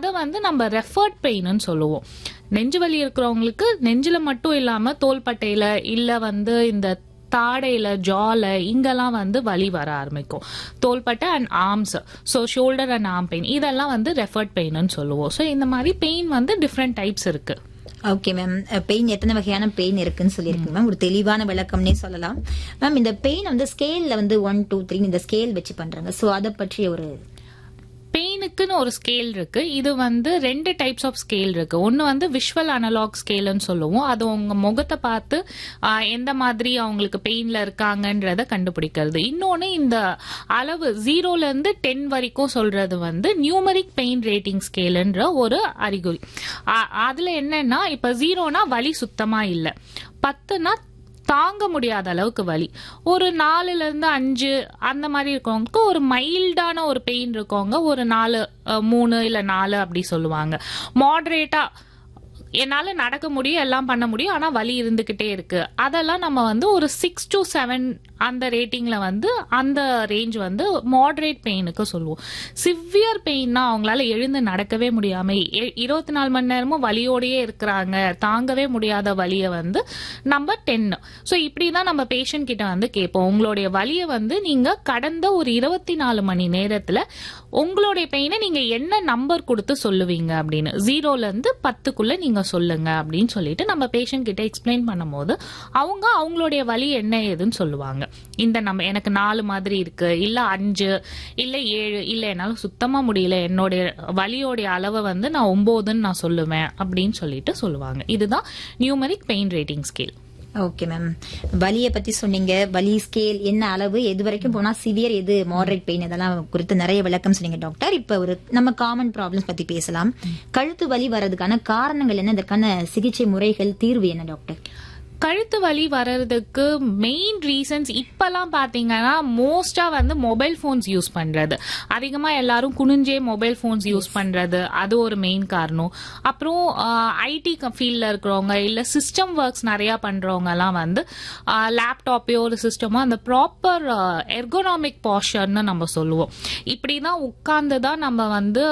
அதை வந்து நம்ம ரெஃபர்ட் பெயின்னு சொல்லுவோம் நெஞ்சு வலி இருக்கிறவங்களுக்கு நெஞ்சில மட்டும் இல்லாம தோள்பட்டையில இல்ல வந்து இந்த தாடையில ஜால இங்கெல்லாம் வந்து வலி வர ஆரம்பிக்கும் தோள்பட்டை and arms so shoulder and arm pain இதெல்லாம் வந்து ரெஃபர்ட் பெயின்னு சொல்லுவோம் ஸோ இந்த மாதிரி பெயின் வந்து டிஃப்ரெண்ட் டைப்ஸ் இருக்கு ஓகே மேம் பெயின் எத்தனை வகையான பெயின் இருக்குன்னு சொல்லியிருக்கீங்க மேம் ஒரு தெளிவான விளக்கம்னே சொல்லலாம் மேம் இந்த பெயின் வந்து ஸ்கேல்ல வந்து ஒன் டூ த்ரீ இந்த ஸ்கேல் வச்சு பண்றாங்க சோ அதை பற்றிய ஒரு பெயினுக்குன்னு ஒரு ஸ்கேல் இருக்கு இது வந்து ரெண்டு டைப்ஸ் ஆஃப் ஸ்கேல் இருக்கு ஒன்னு வந்து விஷுவல் அனலாக் ஸ்கேல்னு சொல்லுவோம் அது உங்க முகத்தை பார்த்து ஆ, எந்த மாதிரி அவங்களுக்கு பெயின்ல இருக்காங்கன்றத கண்டுபிடிக்கிறது இன்னொன்னு இந்த அளவு ஜீரோல இருந்து டென் வரைக்கும் சொல்றது வந்து நியூமரிக் பெயின் ரேட்டிங் ஸ்கேல்ன்ற ஒரு அறிகுறி ஆ- அதுல என்னன்னா இப்ப ஜீரோனா வலி சுத்தமா இல்ல பத்துனா தாங்க முடியாத அளவுக்கு வலி ஒரு நாலுல இருந்து அஞ்சு அந்த மாதிரி இருக்கவங்களுக்கு ஒரு மைல்டான ஒரு பெயின் இருக்கவங்க ஒரு நாலு அஹ், மூணு இல்ல நாலு அப்படி சொல்லுவாங்க மாடரேட்டா என்னால நடக்க முடியும் எல்லாம் பண்ண முடியும் ஆனா வலி இருந்துகிட்டே இருக்கு அதெல்லாம் நம்ம வந்து ஒரு சிக்ஸ் டு செவன் அந்த ரேட்டிங்ல வந்து அந்த ரேஞ்ச் வந்து மாடரேட் பெயினுக்கு சொல்லுவோம் சிவியர் பெயின்னா அவங்களால எழுந்து நடக்கவே முடியாம எ- இருபத்தி நாலு மணி நேரமும் வலியோடயே இருக்கிறாங்க தாங்கவே முடியாத வலியை வந்து நம்ம டென் ஸோ இப்படி தான் நம்ம பேஷண்ட் கிட்ட வந்து கேட்போம் உங்களுடைய வலியை வந்து நீங்க கடந்த ஒரு இருபத்தி நாலு மணி நேரத்துல உங்களுடைய பெயினை நீங்க என்ன நம்பர் கொடுத்து சொல்லுவீங்க அப்படின்னு ஜீரோல இருந்து பத்துக்குள்ள நீங்க சொல்லுங்க அப்படின்னு சொல்லிட்டு நம்ம பேஷண்ட் கிட்ட எக்ஸ்பிளைன் பண்ணும்போது அவங்க அவங்களுடைய வலி என்ன ஏதுன்னு சொல்லுவாங்க இந்த நம்ம எனக்கு நாலு மாதிரி இருக்கு இல்ல அஞ்சு இல்ல ஏழு இல்ல என்னால சுத்தமா முடியல என்னுடைய வலியோடைய அளவை வந்து நான் ஒன்பதுன்னு நான் சொல்லுவேன் அப்படின்னு சொல்லிட்டு சொல்லுவாங்க இதுதான் numeric pain rating scale okay ma'am வலியை பத்தி சொன்னீங்க வலி ஸ்கேல் என்ன அளவு எது வரைக்கும் போனா சிவியர் எது மாடரேட் பெயின் இதெல்லாம் குறித்து நிறைய விளக்கம் சொன்னீங்க டாக்டர் இப்ப ஒரு நம்ம காமன் ப்ராப்ளம்ஸ் பத்தி பேசலாம் கழுத்து வலி வர்றதுக்கான காரணங்கள் என்ன இதற்கான சிகிச்சை முறைகள் தீர்வு என்ன டாக்டர் கழுத்து வலி வர்றதுக்கு மெயின் ரீசன்ஸ் இப்பெல்லாம் பாத்தீங்கன்னா மோஸ்டா வந்து மொபைல் ஃபோன்ஸ் யூஸ் பண்றது அதிகமா எல்லாரும் குனிஞ்சே மொபைல் ஃபோன்ஸ் யூஸ் பண்றது அது ஒரு மெயின் காரணம் அப்புறம் ஐடி ஃபீல்ட்ல இருக்கிறவங்க இல்ல சிஸ்டம் ஒர்க்ஸ் நிறைய பண்றவங்க எல்லாம் வந்து லேப்டாப்பையோ ஒரு சிஸ்டமோ அந்த ப்ராப்பர் எர்கோனாமிக் பாஷர்னு நம்ம சொல்லுவோம் இப்படிதான் உட்கார்ந்து தான் நம்ம வந்து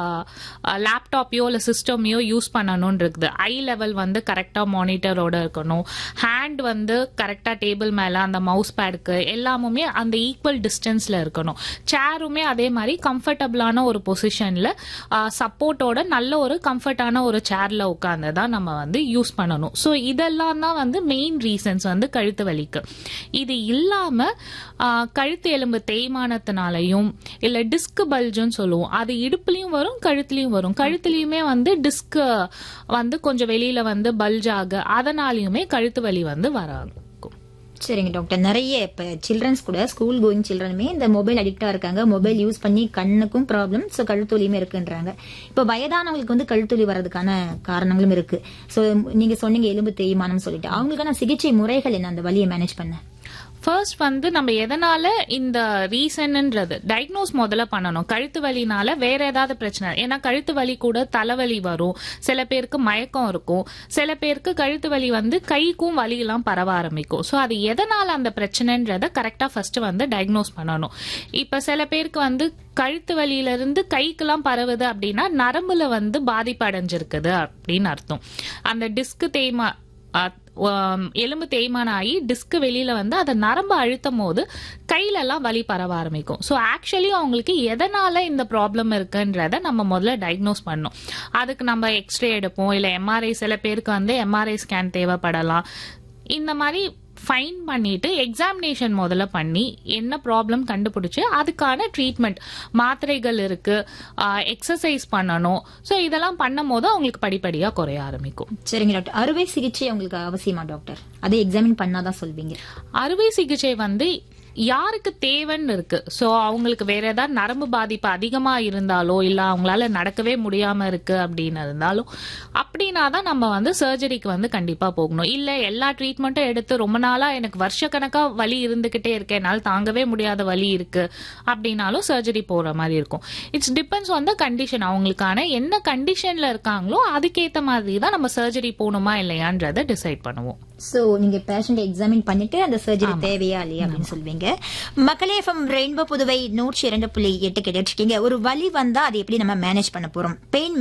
லேப்டாப்பையோ இல்ல சிஸ்டமையோ யூஸ் பண்ணணும்னு இருக்குது ஐ லெவல் வந்து கரெக்டா மானிட்டரோட இருக்கணும் ஹேண்ட் வந்து கரெக்டா டேபிள் மேல அந்த மவுஸ் பேடுக்கு எல்லாமுமே அந்த ஈக்குவல் டிஸ்டன்ஸ்ல இருக்கணும் சேருமே அதே மாதிரி கம்ஃபர்டபுளான ஒரு பொசிஷன்ல சப்போர்ட்டோட நல்ல ஒரு கம்ஃபர்டான ஒரு சேர்ல உட்கார்ந்து தான் நம்ம வந்து யூஸ் பண்ணணும் ஸோ இதெல்லாம் தான் வந்து மெயின் ரீசன்ஸ் வந்து கழுத்து வலிக்கு இது இல்லாம ஆ, கழுத்து எலும்பு தேய்மானத்தினாலையும் இல்ல டிஸ்க் பல்ஜுன்னு சொல்லுவோம் அது இடுப்புலயும் வரும் கழுத்துலயும் வரும் கழுத்துலயுமே வந்து டிஸ்க் வந்து கொஞ்சம் வெளியில வந்து பல்ஜ் ஆக அதனாலயுமே கழுத்து வலி வந்து வராங்க சரிங்க டாக்டர் நிறைய இப்ப சில்ட்ரன்ஸ் கூட ஸ்கூல் கோயிங் சில்ட்ரனுமே இந்த மொபைல் அடிக்டா இருக்காங்க மொபைல் யூஸ் பண்ணி கண்ணுக்கும் ப்ராப்ளம் ஸோ கழுத்தொலியுமே இருக்குன்றாங்க இப்ப வயதானவங்களுக்கு வந்து கழுத்தொலி வர்றதுக்கான காரணங்களும் இருக்கு சோ நீங்க சொன்னீங்க எலும்பு தேய்மானம் சொல்லிட்டு அவங்களுக்கான சிகிச்சை முறைகள் என்ன அந்த வலியை மேனேஜ் பண்ண ஃபர்ஸ்ட் வந்து நம்ம எதனால இந்த ரீசன்ன்றது டயக்னோஸ் முதல்ல பண்ணணும் கழுத்து வலினால வேற ஏதாவது பிரச்சனை ஏன்னா கழுத்து வலி கூட தலைவலி வரும் சில பேருக்கு மயக்கம் இருக்கும் சில பேருக்கு கழுத்து வலி வந்து கைக்கும் வலியெல்லாம் பரவ ஆரம்பிக்கும் ஸோ அது எதனால அந்த பிரச்சனைன்றத கரெக்டா ஃபர்ஸ்ட் வந்து டயக்னோஸ் பண்ணணும் இப்ப சில பேருக்கு வந்து கழுத்து வலியில இருந்து கைக்கெல்லாம் பரவுது அப்படின்னா நரம்புல வந்து பாதிப்பு அடைஞ்சிருக்குது அப்படின்னு அர்த்தம் அந்த டிஸ்க் தேய்மா அ- உம், எலும்பு தேய்மானம் ஆகி டிஸ்க் வெளியில வந்து அதை நரம்பு அழுத்தும் போது கையில எல்லாம் வலி பரவ ஆரம்பிக்கும் ஸோ ஆக்சுவலி அவங்களுக்கு எதனால இந்த ப்ராப்ளம் இருக்குன்றத நம்ம முதல்ல டயக்னோஸ் பண்ணணும் அதுக்கு நம்ம எக்ஸ்ரே எடுப்போம் இல்ல எம்ஆர்ஐ சில பேருக்கு வந்து எம்ஆர்ஐ ஸ்கேன் தேவைப்படலாம் இந்த மாதிரி ஃபைன் பண்ணிட்டு எக்ஸாமினேஷன் முதல்ல பண்ணி என்ன ப்ராப்ளம் கண்டுபிடிச்சு அதுக்கான ட்ரீட்மெண்ட் மாத்திரைகள் இருக்கு எக்ஸசைஸ் பண்ணணும் ஸோ இதெல்லாம் பண்ணும் போது அவங்களுக்கு படிப்படியாக குறைய ஆரம்பிக்கும் சரிங்க டாக்டர் அறுவை சிகிச்சை உங்களுக்கு அவசியமா டாக்டர் அதை எக்ஸாமின் பண்ணாதான் சொல்வீங்க அறுவை சிகிச்சை வந்து யாருக்கு தேவைன்னு இருக்கு சோ அவங்களுக்கு வேற ஏதாவது நரம்பு பாதிப்பு அதிகமா இருந்தாலோ இல்ல அவங்களால நடக்கவே முடியாம இருக்கு அப்படின்னு இருந்தாலும் அப்படின்னா தான் நம்ம வந்து சர்ஜரிக்கு வந்து கண்டிப்பா போகணும் இல்ல எல்லா ட்ரீட்மெண்ட்டும் எடுத்து ரொம்ப நாளா எனக்கு வருஷக்கணக்கா வலி இருந்துகிட்டே இருக்கு என்னால் தாங்கவே முடியாத வலி இருக்கு அப்படின்னாலும் சர்ஜரி போற மாதிரி இருக்கும் it's depends on the condition அவங்களுக்கான என்ன கண்டிஷன்ல இருக்காங்களோ அதுக்கேத்த மாதிரி தான் நம்ம சர்ஜரி போகணுமா இல்லையான்றதை டிசைட் பண்ணுவோம் சோ நீங்க பேஷண்ட் எக்ஸாமின் பண்ணிட்டு அந்த சர்ஜரி தேவையா இல்லையா அப்படின்னு சொல்வீங்க மக்களே எஃப்எம் ரெயின்போ புதுவை நூற்றி இரண்டு புள்ளி எட்டு கேட்டுட்டு இருக்கீங்க ஒரு வலி வந்தா அதை எப்படி நம்ம மேனேஜ் பண்ண போறோம் பெயின்